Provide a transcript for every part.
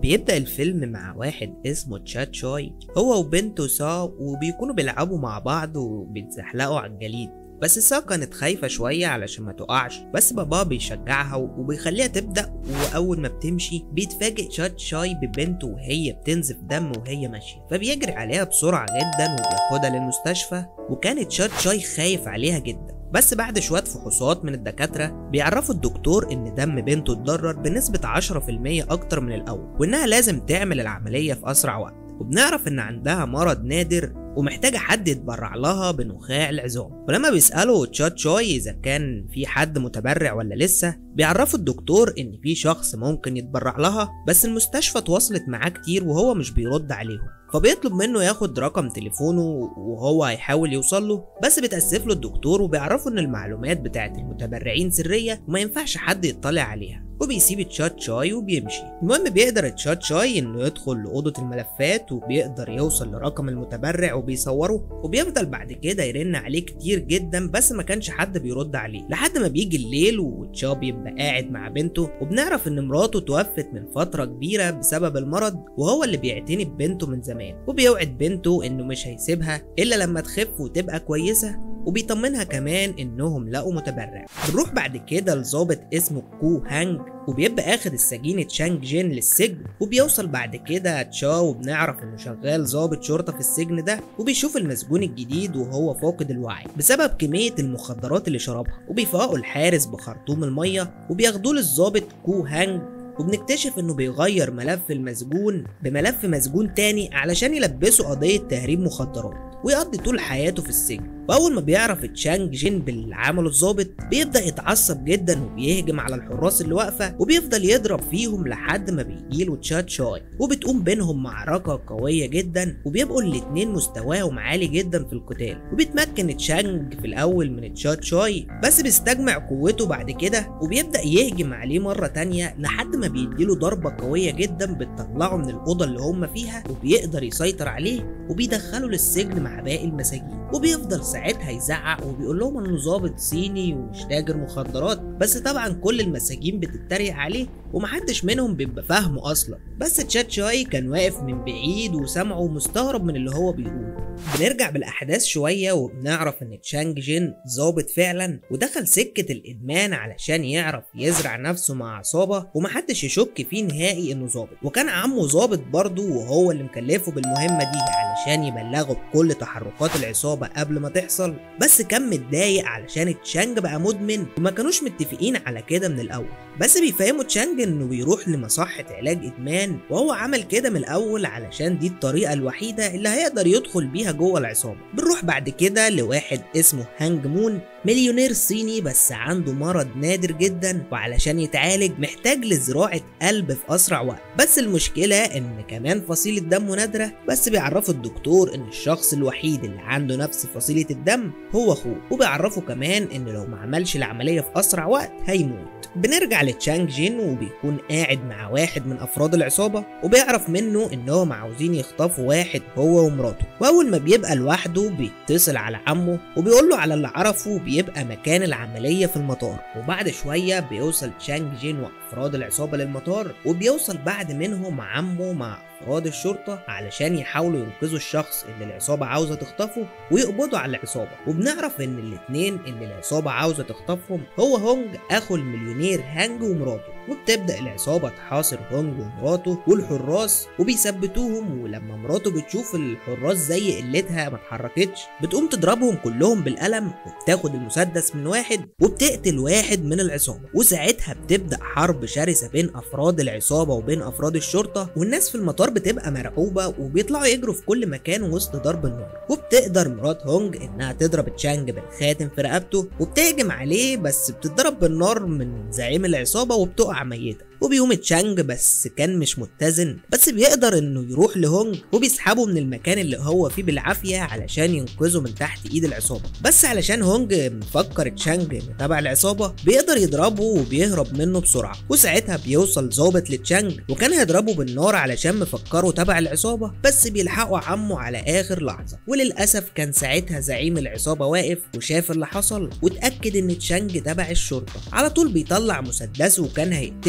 بيبدأ الفيلم مع واحد اسمه تشات شوي هو وبنته سا وبيكونوا بيلعبوا مع بعض وبيتزحلقوا على الجليد بس سا كانت خايفة شوية علشان ما تقعش بس بابا بيشجعها وبيخليها تبدأ وأول ما بتمشي بيتفاجئ تشات شاي ببنته وهي بتنزف دم وهي ماشية فبيجري عليها بسرعة جدا وبياخدها للمستشفى وكانت تشات شاي خايف عليها جدا بس بعد شوية فحوصات من الدكاترة بيعرفوا الدكتور إن دم بنته اتضرر بنسبة 10% أكتر من الأول وإنها لازم تعمل العملية في أسرع وقت وبنعرف إن عندها مرض نادر ومحتاجة حد يتبرع لها بنخاع العظام ولما بيسألوا تشات شوي إذا كان في حد متبرع ولا لسه بيعرفوا الدكتور إن في شخص ممكن يتبرع لها بس المستشفى تواصلت معاه كتير وهو مش بيرد عليهم فبيطلب منه ياخد رقم تليفونه وهو هيحاول يوصل له بس بتأسف له الدكتور وبيعرفوا ان المعلومات بتاعت المتبرعين سرية وما ينفعش حد يطلع عليها وبيسيب تشات شاي وبيمشي المهم بيقدر تشات شاي انه يدخل لأوضة الملفات وبيقدر يوصل لرقم المتبرع وبيصوره وبيفضل بعد كده يرن عليه كتير جدا بس ما كانش حد بيرد عليه لحد ما بيجي الليل وتشا بيبقى قاعد مع بنته وبنعرف ان مراته توفت من فترة كبيرة بسبب المرض وهو اللي بيعتني ببنته من زمان وبيوعد بنته انه مش هيسيبها الا لما تخف وتبقى كويسة وبيطمنها كمان انهم لقوا متبرع بنروح بعد كده لظابط اسمه كو هانج وبيبقى اخد السجين تشانج جين للسجن وبيوصل بعد كده تشا وبنعرف انه شغال ظابط شرطه في السجن ده وبيشوف المسجون الجديد وهو فاقد الوعي بسبب كميه المخدرات اللي شربها وبيفوقوا الحارس بخرطوم الميه وبياخدوه للظابط كو هانج وبنكتشف انه بيغير ملف المسجون بملف مسجون تاني علشان يلبسه قضية تهريب مخدرات ويقضي طول حياته في السجن واول ما بيعرف تشانج جين باللي عمله الظابط بيبدا يتعصب جدا وبيهجم على الحراس اللي واقفه وبيفضل يضرب فيهم لحد ما بيجيله تشات شاي وبتقوم بينهم معركه قويه جدا وبيبقوا الاتنين مستواهم عالي جدا في القتال وبيتمكن تشانج في الاول من تشات شاي بس بيستجمع قوته بعد كده وبيبدا يهجم عليه مره تانية لحد ما بيديله ضربه قويه جدا بتطلعه من الاوضه اللي هم فيها وبيقدر يسيطر عليه وبيدخله للسجن مع باقي المساجين وبيفضل ساعتها يزعق وبيقول لهم انه ظابط صيني ومش تاجر مخدرات بس طبعا كل المساجين بتتريق عليه ومحدش منهم بيبقى فاهمه اصلا بس تشات شاي كان واقف من بعيد وسامعه مستغرب من اللي هو بيقوله بنرجع بالاحداث شويه وبنعرف ان تشانج جين ظابط فعلا ودخل سكه الادمان علشان يعرف يزرع نفسه مع عصابه ومحدش يشك فيه نهائي انه ظابط وكان عمه ظابط برضه وهو اللي مكلفه بالمهمه دي علشان يبلغه بكل تحركات العصابه قبل ما تحصل بس كان متضايق علشان تشانج بقى مدمن وما كانوش متفقين على كده من الاول بس بيفهموا تشانج انه بيروح لمصحة علاج ادمان وهو عمل كده من الاول علشان دي الطريقة الوحيدة اللي هيقدر يدخل بيها جوه العصابة بنروح بعد كده لواحد اسمه هانج مون مليونير صيني بس عنده مرض نادر جدا وعلشان يتعالج محتاج لزراعة قلب في أسرع وقت بس المشكلة إن كمان فصيلة دمه نادرة بس بيعرفوا الدكتور إن الشخص الوحيد اللي عنده نفس فصيلة الدم هو أخوه وبيعرفوا كمان إن لو ما عملش العملية في أسرع وقت هيموت بنرجع لتشانج جين وبيكون قاعد مع واحد من أفراد العصابة وبيعرف منه إنهم عاوزين يخطفوا واحد هو ومراته وأول ما بيبقى لوحده بيتصل على عمه وبيقول له على اللي عرفه بيبقى مكان العملية في المطار وبعد شوية بيوصل تشانج جين وأفراد العصابة للمطار وبيوصل بعد منهم عمه مع أفراد الشرطة علشان يحاولوا ينقذوا الشخص اللي العصابة عاوزة تخطفه ويقبضوا على العصابة وبنعرف إن الاتنين اللي العصابة عاوزة تخطفهم هو هونج أخو المليونير هانج ومراته وبتبدأ العصابة تحاصر هونج ومراته والحراس وبيثبتوهم ولما مراته بتشوف الحراس زي قلتها ما اتحركتش بتقوم تضربهم كلهم بالقلم وبتاخد المسدس من واحد وبتقتل واحد من العصابة وساعتها بتبدأ حرب شرسة بين أفراد العصابة وبين أفراد الشرطة والناس في المطار بتبقى مرعوبة وبيطلعوا يجروا في كل مكان وسط ضرب النار وبتقدر مرات هونج إنها تضرب تشانج بالخاتم في رقبته وبتهجم عليه بس بتتضرب بالنار من زعيم العصابة وبتقع ميتة وبيقوم تشانج بس كان مش متزن بس بيقدر انه يروح لهونج وبيسحبه من المكان اللي هو فيه بالعافيه علشان ينقذه من تحت ايد العصابه بس علشان هونج مفكر تشانج انه تبع العصابه بيقدر يضربه وبيهرب منه بسرعه وساعتها بيوصل ظابط لتشانج وكان هيضربه بالنار علشان مفكره تبع العصابه بس بيلحقوا عمه على اخر لحظه وللاسف كان ساعتها زعيم العصابه واقف وشاف اللي حصل واتاكد ان تشانج تبع الشرطه على طول بيطلع مسدسه وكان هيقتله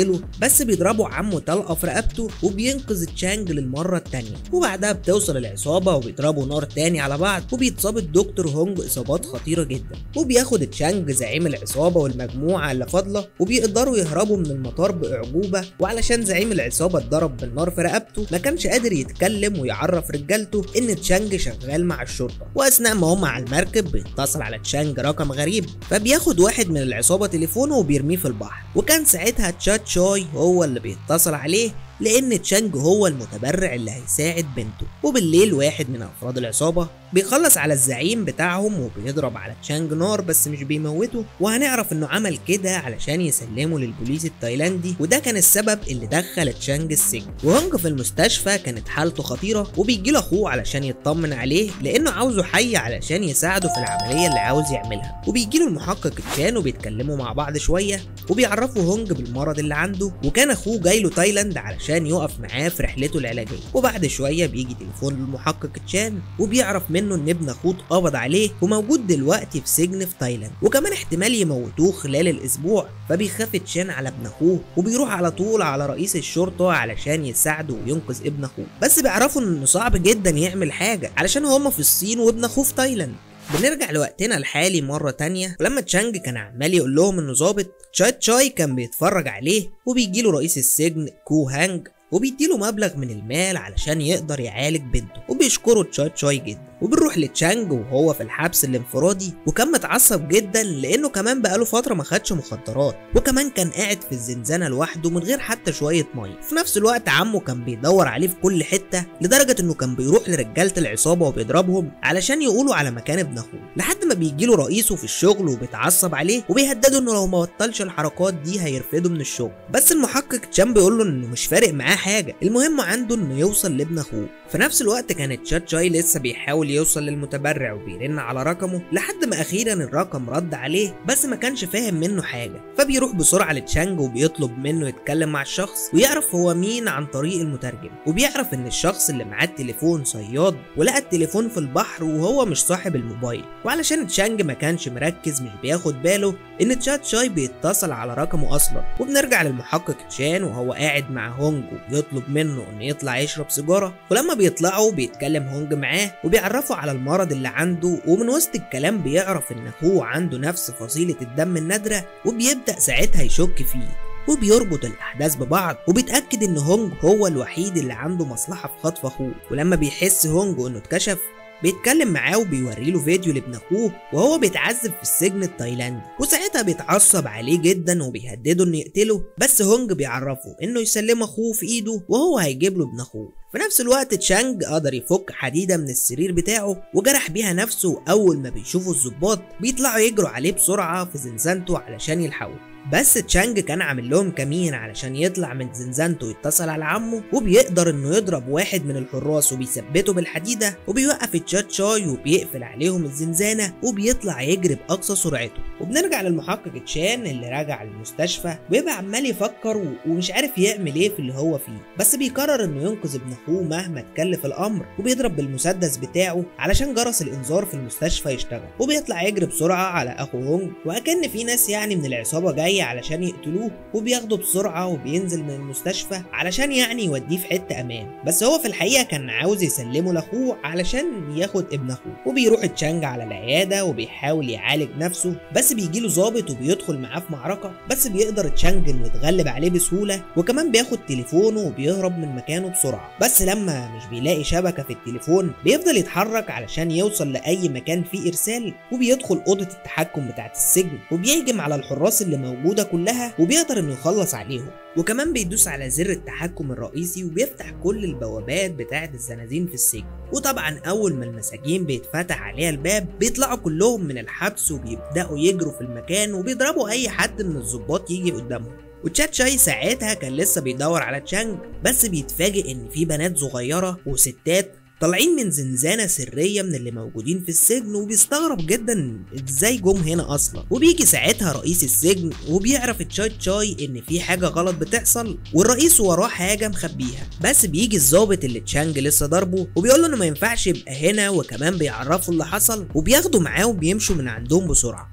بس بيضربوا عمه طلقه في رقبته وبينقذ تشانج للمره التانيه وبعدها بتوصل العصابه وبيضربوا نار تاني على بعض وبيتصاب الدكتور هونج اصابات خطيره جدا وبياخد تشانج زعيم العصابه والمجموعه اللي فاضله وبيقدروا يهربوا من المطار باعجوبه وعلشان زعيم العصابه اتضرب بالنار في رقبته ما كانش قادر يتكلم ويعرف رجالته ان تشانج شغال مع الشرطه واثناء ما هم على المركب بيتصل على تشانج رقم غريب فبياخد واحد من العصابه تليفونه وبيرميه في البحر وكان ساعتها تشات شوي هو اللي بيتصل عليه لان تشانج هو المتبرع اللي هيساعد بنته وبالليل واحد من افراد العصابه بيخلص على الزعيم بتاعهم وبيضرب على تشانج نار بس مش بيموته وهنعرف انه عمل كده علشان يسلمه للبوليس التايلاندي وده كان السبب اللي دخل تشانج السجن وهونج في المستشفى كانت حالته خطيره وبيجي له اخوه علشان يطمن عليه لانه عاوزه حي علشان يساعده في العمليه اللي عاوز يعملها وبيجي له المحقق تشان وبيتكلموا مع بعض شويه وبيعرفوا هونج بالمرض اللي عنده وكان اخوه جاي له تايلاند علشان يقف معاه في رحلته العلاجيه وبعد شويه بيجي تليفون للمحقق تشان وبيعرف منه ان ابن اخوه اتقبض عليه وموجود دلوقتي في سجن في تايلاند وكمان احتمال يموتوه خلال الاسبوع فبيخاف تشان على ابن اخوه وبيروح على طول على رئيس الشرطه علشان يساعده وينقذ ابن اخوه بس بيعرفوا انه صعب جدا يعمل حاجه علشان هما في الصين وابن اخوه في تايلاند بنرجع لوقتنا الحالي مرة تانية ولما تشانج كان عمال يقول لهم انه ظابط تشاي تشاي كان بيتفرج عليه وبيجيله رئيس السجن كو هانج وبيديله مبلغ من المال علشان يقدر يعالج بنته وبيشكره تشاي تشاي جدا وبنروح لتشانج وهو في الحبس الانفرادي وكان متعصب جدا لانه كمان بقاله فتره ما خدش مخدرات وكمان كان قاعد في الزنزانه لوحده من غير حتى شويه ميه في نفس الوقت عمه كان بيدور عليه في كل حته لدرجه انه كان بيروح لرجاله العصابه وبيضربهم علشان يقولوا على مكان ابن اخوه لحد ما بيجي له رئيسه في الشغل وبيتعصب عليه وبيهدده انه لو ما بطلش الحركات دي هيرفده من الشغل بس المحقق تشان بيقول له انه مش فارق معاه حاجه المهم عنده انه يوصل لابن اخوه في نفس الوقت كانت تشات شاي لسه بيحاول يوصل للمتبرع وبيرن على رقمه لحد ما اخيرا الرقم رد عليه بس ما كانش فاهم منه حاجه فبيروح بسرعه لتشانج وبيطلب منه يتكلم مع الشخص ويعرف هو مين عن طريق المترجم وبيعرف ان الشخص اللي معاه التليفون صياد ولقى التليفون في البحر وهو مش صاحب الموبايل وعلشان تشانج ما كانش مركز مش بياخد باله ان تشات شاي بيتصل على رقمه اصلا وبنرجع للمحقق تشان وهو قاعد مع هونج وبيطلب منه انه يطلع يشرب سيجاره ولما بيطلعوا بيتكلم هونج معاه وبيعرفه على المرض اللي عنده ومن وسط الكلام بيعرف ان اخوه عنده نفس فصيله الدم النادره وبيبدا ساعتها يشك فيه وبيربط الأحداث ببعض وبيتأكد إن هونج هو الوحيد اللي عنده مصلحة في خطف أخوه ولما بيحس هونج إنه اتكشف بيتكلم معاه وبيوري له فيديو لابن اخوه وهو بيتعذب في السجن التايلاندي وساعتها بيتعصب عليه جدا وبيهدده انه يقتله بس هونج بيعرفه انه يسلم اخوه في ايده وهو هيجيب له ابن اخوه في نفس الوقت تشانج قدر يفك حديدة من السرير بتاعه وجرح بيها نفسه وأول ما بيشوفوا الظباط بيطلعوا يجروا عليه بسرعة في زنزانته علشان يلحقوه بس تشانج كان عامل لهم كمين علشان يطلع من زنزانته ويتصل على عمه وبيقدر انه يضرب واحد من الحراس وبيثبته بالحديده وبيوقف تشات شاي وبيقفل عليهم الزنزانه وبيطلع يجري باقصى سرعته وبنرجع للمحقق تشان اللي راجع المستشفى ويبقى عمال يفكر و- ومش عارف يعمل ايه في اللي هو فيه بس بيقرر انه ينقذ ابن اخوه مهما تكلف الامر وبيضرب بالمسدس بتاعه علشان جرس الانذار في المستشفى يشتغل وبيطلع يجري بسرعه على اخو هونج وكأن في ناس يعني من العصابه جايه علشان يقتلوه وبياخده بسرعه وبينزل من المستشفى علشان يعني يوديه في حته امان بس هو في الحقيقه كان عاوز يسلمه لاخوه علشان ياخد ابن اخوه وبيروح تشانج على العياده وبيحاول يعالج نفسه بس بيجيله ظابط وبيدخل معاه في معركه بس بيقدر تشانج انه يتغلب عليه بسهوله وكمان بياخد تليفونه وبيهرب من مكانه بسرعه بس لما مش بيلاقي شبكه في التليفون بيفضل يتحرك علشان يوصل لاي مكان فيه ارسال وبيدخل اوضه التحكم بتاعه السجن وبيهجم على الحراس اللي موجوده كلها وبيقدر انه يخلص عليهم وكمان بيدوس على زر التحكم الرئيسي وبيفتح كل البوابات بتاعه الزنازين في السجن وطبعا اول ما المساجين بيتفتح عليها الباب بيطلعوا كلهم من الحبس وبيبداوا يجروا في المكان وبيضربوا اي حد من الضباط يجي قدامهم وتشات شاي ساعتها كان لسه بيدور على تشانج بس بيتفاجئ ان في بنات صغيره وستات طالعين من زنزانة سرية من اللي موجودين في السجن وبيستغرب جدا ازاي جم هنا اصلا وبيجي ساعتها رئيس السجن وبيعرف تشاي تشاي ان في حاجة غلط بتحصل والرئيس وراه حاجة مخبيها بس بيجي الظابط اللي تشانج لسه ضربه وبيقول له انه ما ينفعش يبقى هنا وكمان بيعرفوا اللي حصل وبياخدوا معاه وبيمشوا من عندهم بسرعة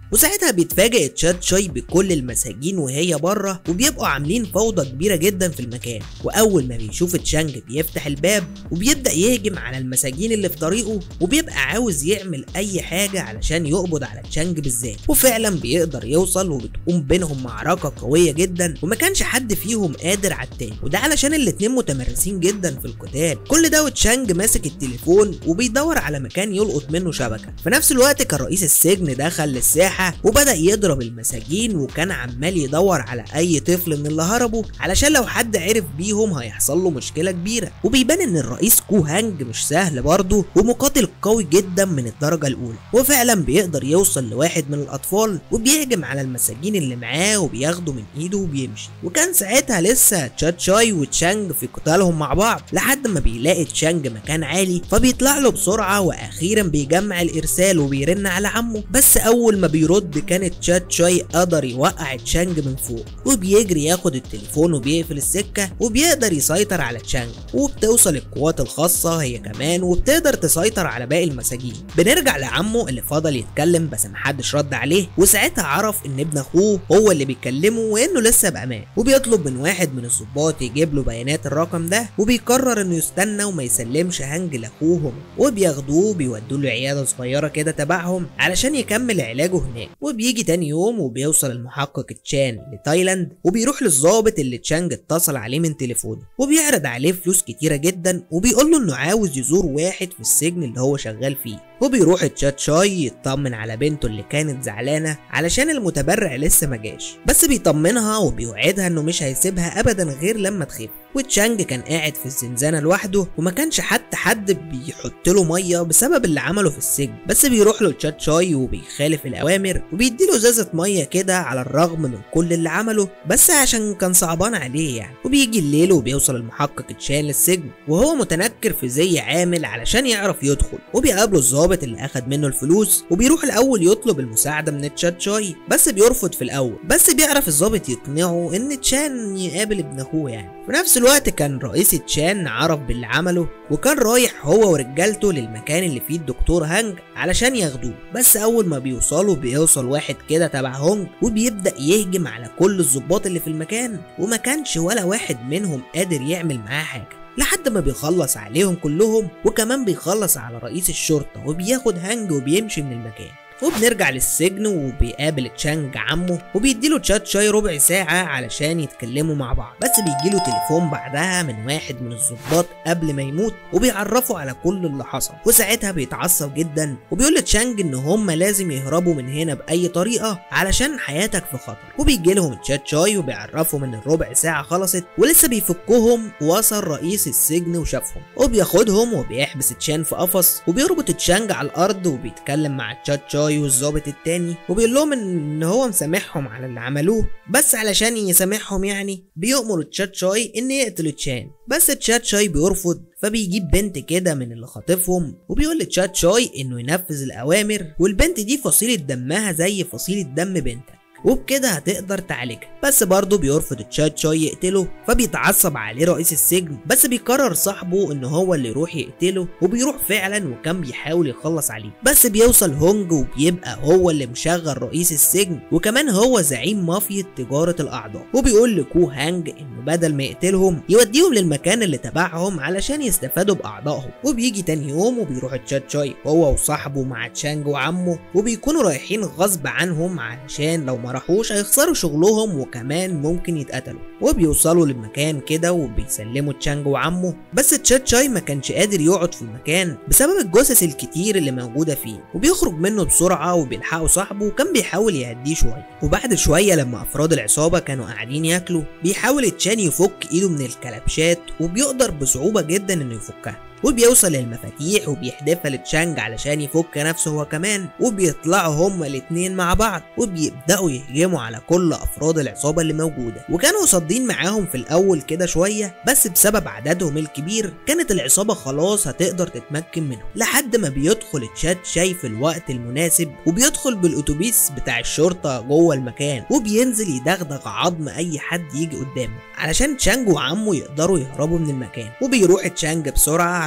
وساعتها بيتفاجئ تشات شاي بكل المساجين وهي بره وبيبقوا عاملين فوضى كبيره جدا في المكان واول ما بيشوف تشانج بيفتح الباب وبيبدا يهجم على المساجين اللي في طريقه وبيبقى عاوز يعمل اي حاجه علشان يقبض على تشانج بالذات وفعلا بيقدر يوصل وبتقوم بينهم معركه قويه جدا وما كانش حد فيهم قادر على التاني وده علشان الاتنين متمرسين جدا في القتال كل ده وتشانج ماسك التليفون وبيدور على مكان يلقط منه شبكه في نفس الوقت كان رئيس السجن دخل للساحه وبدا يضرب المساجين وكان عمال يدور على اي طفل من اللي هربوا علشان لو حد عرف بيهم هيحصل له مشكله كبيره وبيبان ان الرئيس كو هانج مش سهل برضه ومقاتل قوي جدا من الدرجه الاولى وفعلا بيقدر يوصل لواحد من الاطفال وبيهجم على المساجين اللي معاه وبياخده من ايده وبيمشي وكان ساعتها لسه تشات شاي وتشانج في قتالهم مع بعض لحد ما بيلاقي تشانج مكان عالي فبيطلع له بسرعه واخيرا بيجمع الارسال وبيرن على عمه بس اول ما بيرد كانت تشات شاي قدر يوقع تشانج من فوق وبيجري ياخد التليفون وبيقفل السكه وبيقدر يسيطر على تشانج وبتوصل القوات الخاصه هي كمان وبتقدر تسيطر على باقي المساجين بنرجع لعمه اللي فضل يتكلم بس محدش رد عليه وساعتها عرف ان ابن اخوه هو اللي بيكلمه وانه لسه بامان وبيطلب من واحد من الظباط يجيب له بيانات الرقم ده وبيقرر انه يستنى وما يسلمش هانج لاخوهم وبياخدوه بيودوه لعياده صغيره كده تبعهم علشان يكمل علاجه هناك وبيجي تاني يوم وبيوصل المحقق تشان لتايلاند وبيروح للظابط اللي تشانج اتصل عليه من تليفونه وبيعرض عليه فلوس كتيره جدا وبيقول له انه عاوز يزور واحد في السجن اللي هو شغال فيه وبيروح تشات شاي يطمن على بنته اللي كانت زعلانه علشان المتبرع لسه ما جاش بس بيطمنها وبيوعدها انه مش هيسيبها ابدا غير لما تخف وتشانج كان قاعد في الزنزانه لوحده وما كانش حتى حد بيحط له ميه بسبب اللي عمله في السجن بس بيروح له تشات شاي وبيخالف الاوامر وبيديله ازازه ميه كده على الرغم من كل اللي عمله بس عشان كان صعبان عليه يعني وبيجي الليل وبيوصل المحقق تشان للسجن وهو متنكر في زي عامل علشان يعرف يدخل وبيقابله الظابط اللي اخد منه الفلوس وبيروح الاول يطلب المساعده من تشات شاي بس بيرفض في الاول بس بيعرف الظابط يقنعه ان تشان يقابل ابن اخوه يعني في نفس الوقت كان رئيس تشان عرف باللي عمله وكان رايح هو ورجالته للمكان اللي فيه الدكتور هانج علشان ياخدوه بس اول ما بيوصلوا بيوصل واحد كده تبع هونج وبيبدا يهجم على كل الظباط اللي في المكان وما كانش ولا واحد منهم قادر يعمل معاه حاجه لحد ما بيخلص عليهم كلهم وكمان بيخلص على رئيس الشرطة وبياخد هانج وبيمشي من المكان وبنرجع للسجن وبيقابل تشانج عمه وبيديله تشات شاي ربع ساعة علشان يتكلموا مع بعض بس بيجيله تليفون بعدها من واحد من الظباط قبل ما يموت وبيعرفه على كل اللي حصل وساعتها بيتعصب جدا وبيقول لتشانج ان هما لازم يهربوا من هنا بأي طريقة علشان حياتك في خطر وبيجي لهم تشات شاي وبيعرفهم ان الربع ساعة خلصت ولسه بيفكهم وصل رئيس السجن وشافهم وبياخدهم وبيحبس تشان في قفص وبيربط تشانج على الارض وبيتكلم مع تشات شاي والظابط التاني وبيقول لهم ان هو مسامحهم على اللي عملوه بس علشان يسامحهم يعني بيأمر تشات شاي ان يقتل تشان بس تشات شاي بيرفض فبيجيب بنت كده من اللي خاطفهم وبيقول لتشات شاي انه ينفذ الاوامر والبنت دي فصيلة دمها زي فصيلة دم بنتك وبكده هتقدر تعالجها بس برضه بيرفض تشات شاي يقتله فبيتعصب عليه رئيس السجن بس بيقرر صاحبه ان هو اللي يروح يقتله وبيروح فعلا وكان بيحاول يخلص عليه بس بيوصل هونج وبيبقى هو اللي مشغل رئيس السجن وكمان هو زعيم مافيا تجارة الاعضاء وبيقول لكو هانج انه بدل ما يقتلهم يوديهم للمكان اللي تبعهم علشان يستفادوا باعضائهم وبيجي تاني يوم وبيروح تشات شاي هو وصاحبه مع تشانج وعمه وبيكونوا رايحين غصب عنهم علشان لو ما راحوش هيخسروا شغلهم وكمان ممكن يتقتلوا وبيوصلوا للمكان كده وبيسلموا تشانج وعمه بس تشات شاي ما كانش قادر يقعد في المكان بسبب الجثث الكتير اللي موجوده فيه وبيخرج منه بسرعه وبيلحقوا صاحبه وكان بيحاول يهديه شويه وبعد شويه لما افراد العصابه كانوا قاعدين ياكلوا بيحاول تشان يفك ايده من الكلبشات وبيقدر بصعوبه جدا انه يفكها وبيوصل للمفاتيح وبيحدفها لتشانج علشان يفك نفسه هو كمان وبيطلعوا هما الاتنين مع بعض وبيبدأوا يهجموا على كل أفراد العصابة اللي موجودة وكانوا صادين معاهم في الأول كده شوية بس بسبب عددهم الكبير كانت العصابة خلاص هتقدر تتمكن منهم لحد ما بيدخل تشات شاي في الوقت المناسب وبيدخل بالأتوبيس بتاع الشرطة جوه المكان وبينزل يدغدغ عظم أي حد يجي قدامه علشان تشانج وعمه يقدروا يهربوا من المكان وبيروح تشانج بسرعة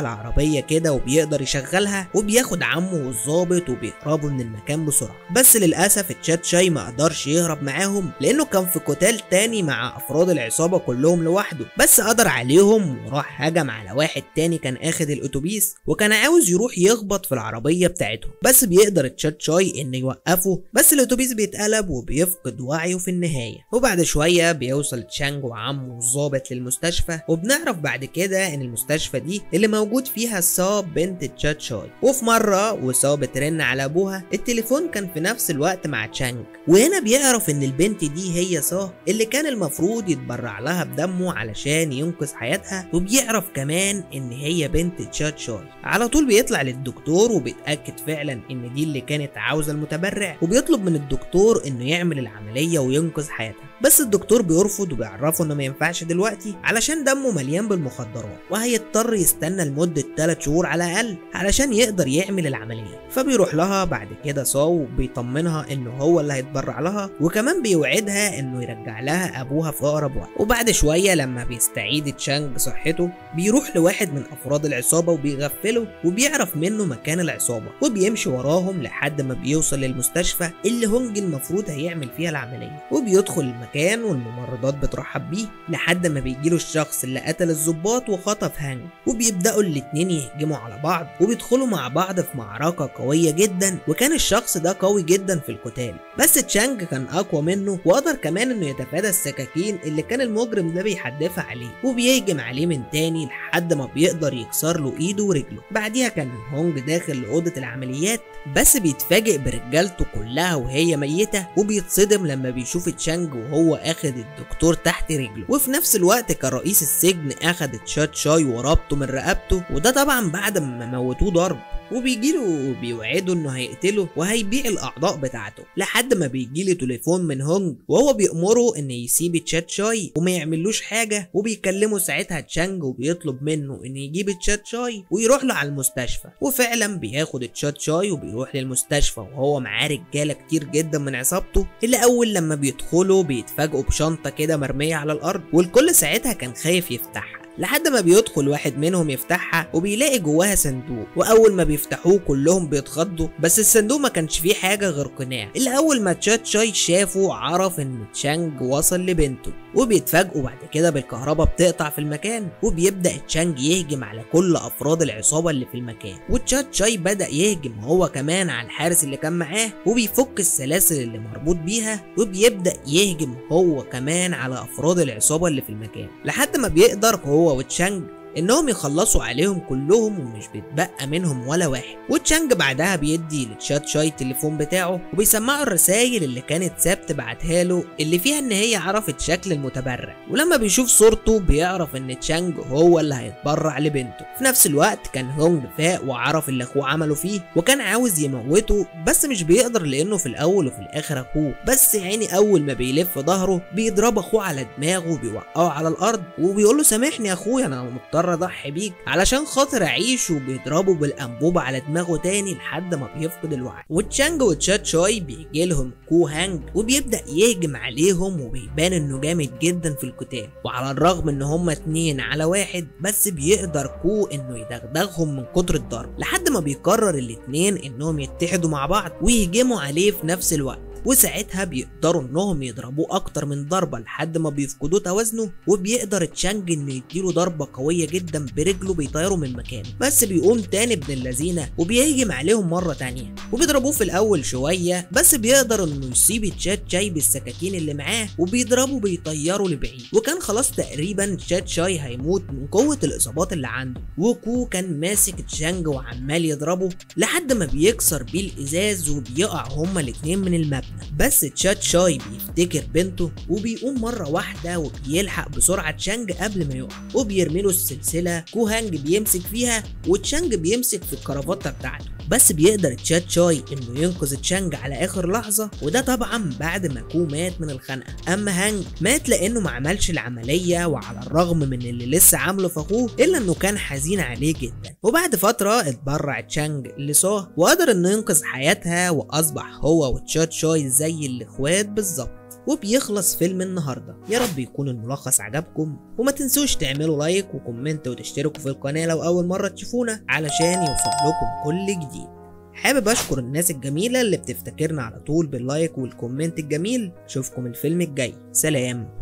على عربية كده وبيقدر يشغلها وبياخد عمه والظابط وبيهربوا من المكان بسرعة بس للأسف تشات شاي ما قدرش يهرب معاهم لأنه كان في قتال تاني مع أفراد العصابة كلهم لوحده بس قدر عليهم وراح هجم على واحد تاني كان اخد الأتوبيس وكان عاوز يروح يخبط في العربية بتاعتهم بس بيقدر تشات شاي إنه يوقفه بس الأتوبيس بيتقلب وبيفقد وعيه في النهاية وبعد شوية بيوصل تشانج وعمه والظابط للمستشفى وبنعرف بعد كده إن المستشفى دي اللي موجود فيها صاب بنت تشات شاي وفي مرة وصاب بترن على أبوها التليفون كان في نفس الوقت مع تشانج وهنا بيعرف إن البنت دي هي صاه اللي كان المفروض يتبرع لها بدمه علشان ينقذ حياتها وبيعرف كمان إن هي بنت تشات شاي على طول بيطلع للدكتور وبيتأكد فعلا إن دي اللي كانت عاوزة المتبرع وبيطلب من الدكتور إنه يعمل العملية وينقذ حياتها بس الدكتور بيرفض وبيعرفه إنه ما ينفعش دلوقتي علشان دمه مليان بالمخدرات وهيضطر يستنى لمدة 3 شهور على الأقل علشان يقدر يعمل العملية فبيروح لها بعد كده صاو بيطمنها إنه هو اللي هيتبرع لها وكمان بيوعدها إنه يرجع لها أبوها في أقرب وقت وبعد شوية لما بيستعيد تشانج صحته بيروح لواحد من أفراد العصابة وبيغفله وبيعرف منه مكان العصابة وبيمشي وراهم لحد ما بيوصل للمستشفى اللي هونج المفروض هيعمل فيها العملية وبيدخل المكان والممرضات بترحب بيه لحد ما بيجيله الشخص اللي قتل الضباط وخطف هانج وبيبدأوا الاتنين يهجموا على بعض وبيدخلوا مع بعض في معركة قوية جدا وكان الشخص ده قوي جدا في القتال بس تشانج كان أقوى منه وقدر كمان إنه يتفادى السكاكين اللي كان المجرم ده بيحدفها عليه وبيهجم عليه من تاني لحد ما بيقدر يكسر له إيده ورجله بعديها كان هونج داخل لأوضة العمليات بس بيتفاجئ برجالته كلها وهي ميتة وبيتصدم لما بيشوف تشانج وهو اخد الدكتور تحت رجله وفي نفس الوقت كان رئيس السجن اخد تشات شاي وربطه من رقبته وده طبعا بعد ما موتوه ضرب وبيجيله وبيوعده انه هيقتله وهيبيع الاعضاء بتاعته لحد ما بيجيله تليفون من هونج وهو بيأمره ان يسيب تشات شاي وما يعملوش حاجه وبيكلمه ساعتها تشانج وبيطلب منه ان يجيب تشات شاي ويروح له على المستشفى وفعلا بياخد تشات شاي وبيروح للمستشفى وهو معاه رجاله كتير جدا من عصابته اللي اول لما بيدخلوا بيتفاجئوا بشنطه كده مرميه على الارض والكل ساعتها كان خايف يفتحها لحد ما بيدخل واحد منهم يفتحها وبيلاقي جواها صندوق واول ما بيفتحوه كلهم بيتخضوا بس الصندوق ما كانش فيه حاجه غير قناع اللي اول ما تشات شاي شافه عرف ان تشانج وصل لبنته وبيتفاجئوا بعد كده بالكهرباء بتقطع في المكان وبيبدا تشانج يهجم على كل افراد العصابه اللي في المكان وتشات شاي بدا يهجم هو كمان على الحارس اللي كان معاه وبيفك السلاسل اللي مربوط بيها وبيبدا يهجم هو كمان على افراد العصابه اللي في المكان لحد ما بيقدر هو وتشانج انهم يخلصوا عليهم كلهم ومش بيتبقى منهم ولا واحد وتشانج بعدها بيدي لتشات شاي التليفون بتاعه وبيسمعه الرسايل اللي كانت سابت بعتها له اللي فيها ان هي عرفت شكل المتبرع ولما بيشوف صورته بيعرف ان تشانج هو اللي هيتبرع لبنته في نفس الوقت كان هونج فاق وعرف اللي اخوه عمله فيه وكان عاوز يموته بس مش بيقدر لانه في الاول وفي الاخر اخوه بس يعني اول ما بيلف ظهره بيضرب اخوه على دماغه وبيوقعه على الارض وبيقول له سامحني يا اخويا انا مضطر اضحي بيك علشان خاطر اعيش وبيضربوا بالانبوبه على دماغه تاني لحد ما بيفقد الوعي وتشانج وتشات شوي بيجي لهم كو هانج وبيبدا يهجم عليهم وبيبان انه جامد جدا في القتال وعلى الرغم ان هما اتنين على واحد بس بيقدر كو انه يدغدغهم من كتر الضرب لحد ما بيقرر الاتنين انهم يتحدوا مع بعض ويهجموا عليه في نفس الوقت وساعتها بيقدروا انهم يضربوه اكتر من ضربه لحد ما بيفقدوا توازنه وبيقدر تشانج انه يديله ضربه قويه جدا برجله بيطيره من مكانه بس بيقوم تاني ابن اللذينه وبيهجم عليهم مره تانية وبيضربوه في الاول شويه بس بيقدر انه يصيب تشات شاي بالسكاكين اللي معاه وبيضربه بيطيره لبعيد وكان خلاص تقريبا تشات شاي هيموت من قوه الاصابات اللي عنده وكو كان ماسك تشانج وعمال يضربه لحد ما بيكسر بيه الازاز وبيقع هما الاتنين من المبنى بس تشات شاي بيفتكر بنته وبيقوم مرة واحدة وبيلحق بسرعة تشانج قبل ما يقع وبيرمي له السلسلة كوهانج بيمسك فيها وتشانج بيمسك في الكرافتة بتاعته بس بيقدر تشات شاي انه ينقذ تشانج على اخر لحظة وده طبعا بعد ما كو مات من الخنقة اما هانج مات لانه ما عملش العملية وعلى الرغم من اللي لسه عامله في اخوه الا انه كان حزين عليه جدا وبعد فترة اتبرع تشانج لصاه وقدر انه ينقذ حياتها واصبح هو وتشات شاي زي الاخوات بالظبط وبيخلص فيلم النهاردة يا رب يكون الملخص عجبكم وما تنسوش تعملوا لايك وكومنت وتشتركوا في القناة لو أول مرة تشوفونا علشان يوصل لكم كل جديد حابب أشكر الناس الجميلة اللي بتفتكرنا على طول باللايك والكومنت الجميل أشوفكم الفيلم الجاي سلام